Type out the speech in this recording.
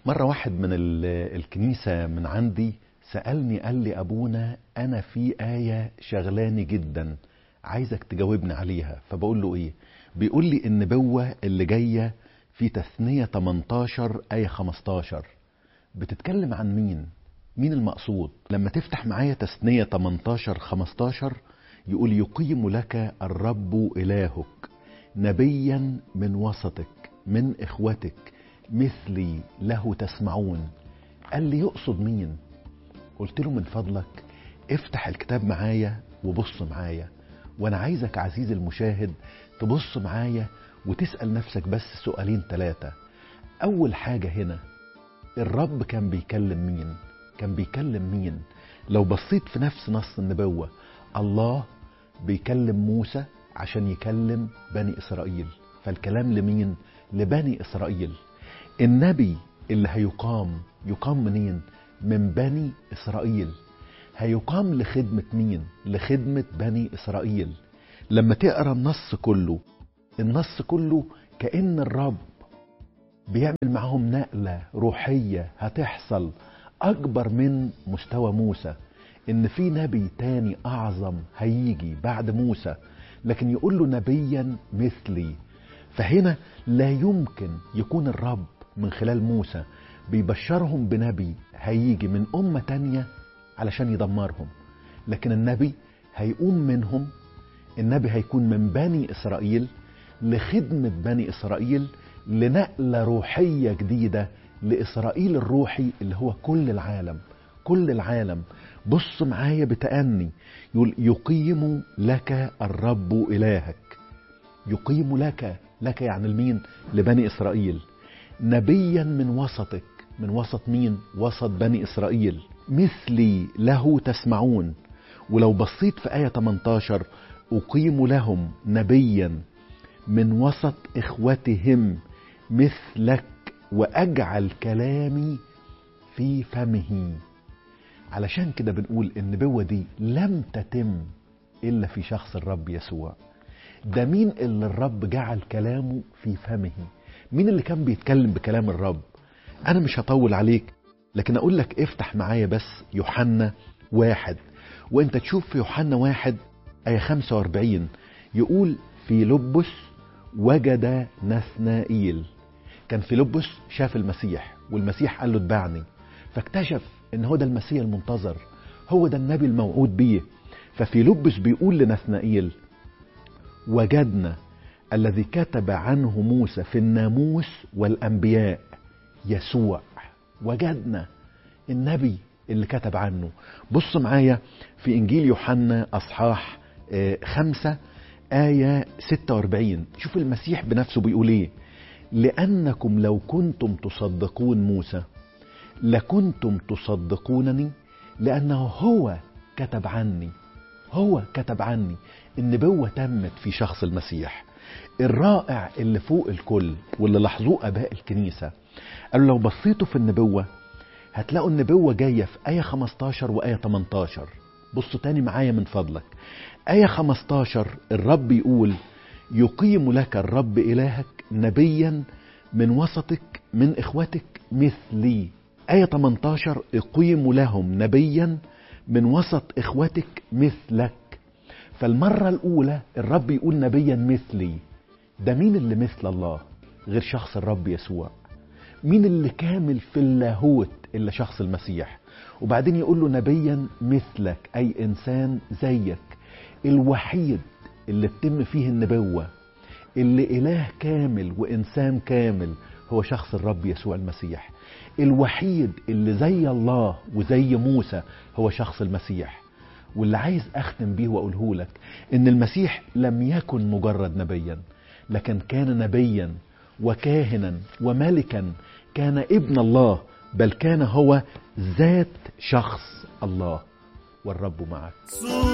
مرة واحد من ال- الكنيسة من عندي سألني قال لي أبونا أنا في آية شغلاني جدا عايزك تجاوبني عليها فبقول له إيه بيقول لي النبوة اللي جاية في تثنية 18 آية 15 بتتكلم عن مين مين المقصود لما تفتح معايا تثنية 18 15 يقول يقيم لك الرب إلهك نبيا من وسطك من إخوتك مثلي له تسمعون قال لي يقصد مين قلت له من فضلك افتح الكتاب معايا وبص معايا وانا عايزك عزيزي المشاهد تبص معايا وتسأل نفسك بس سؤالين ثلاثة اول حاجة هنا الرب كان بيكلم مين كان بيكلم مين لو بصيت في نفس نص النبوة الله بيكلم موسى عشان يكلم بني إسرائيل فالكلام لمين لبني إسرائيل النبي اللي هيقام يقام منين من بني إسرائيل هيقام لخدمة مين لخدمة بني إسرائيل لما تقرأ النص كله النص كله كأن الرب بيعمل معاهم نقلة روحية هتحصل أكبر من مستوى موسى إن في نبي تاني أعظم هيجي بعد موسى لكن يقول له نبيا مثلي فهنا لا يمكن يكون الرب من خلال موسى بيبشرهم بنبي هيجي من أمة تانية علشان يدمرهم لكن النبي هيقوم منهم النبي هيكون من بني إسرائيل لخدمة بني إسرائيل لنقلة روحية جديدة لإسرائيل الروحي اللي هو كل العالم كل العالم بص معايا بتأني يقول يقيم لك الرب إلهك يقيم لك لك يعني المين لبني إسرائيل نبيا من وسطك من وسط مين وسط بني إسرائيل مثلي له تسمعون ولو بصيت في آية 18 أقيم لهم نبيا من وسط إخوتهم مثلك وأجعل كلامي في فمه علشان كده بنقول النبوة دي لم تتم إلا في شخص الرب يسوع ده مين اللي الرب جعل كلامه في فمه مين اللي كان بيتكلم بكلام الرب أنا مش هطول عليك لكن أقول لك افتح معايا بس يوحنا واحد وانت تشوف في يوحنا واحد آية 45 يقول في لبس وجد نثنائيل كان في لبس شاف المسيح والمسيح قال له اتبعني فاكتشف ان هو ده المسيح المنتظر هو ده النبي الموعود بيه ففي لبس بيقول لنثنائيل وجدنا الذي كتب عنه موسى في الناموس والأنبياء يسوع وجدنا النبي اللي كتب عنه بص معايا في إنجيل يوحنا أصحاح آه، خمسة آية 46 شوف المسيح بنفسه بيقول إيه لأنكم لو كنتم تصدقون موسى لكنتم تصدقونني لأنه هو كتب عني هو كتب عني النبوة تمت في شخص المسيح الرائع اللي فوق الكل واللي لاحظوه اباء الكنيسه قالوا لو بصيتوا في النبوه هتلاقوا النبوه جايه في ايه 15 وايه 18 بصوا تاني معايا من فضلك ايه 15 الرب يقول يقيم لك الرب الهك نبيا من وسطك من اخوتك مثلي ايه 18 اقيم لهم نبيا من وسط اخوتك مثلك فالمرة الأولى الرب يقول نبيا مثلي ده مين اللي مثل الله غير شخص الرب يسوع مين اللي كامل في اللاهوت إلا شخص المسيح وبعدين يقول له نبيا مثلك أي إنسان زيك الوحيد اللي بتم فيه النبوة اللي إله كامل وإنسان كامل هو شخص الرب يسوع المسيح الوحيد اللي زي الله وزي موسى هو شخص المسيح واللي عايز اختم بيه واقوله لك ان المسيح لم يكن مجرد نبيا لكن كان نبيا وكاهنا وملكا كان ابن الله بل كان هو ذات شخص الله والرب معك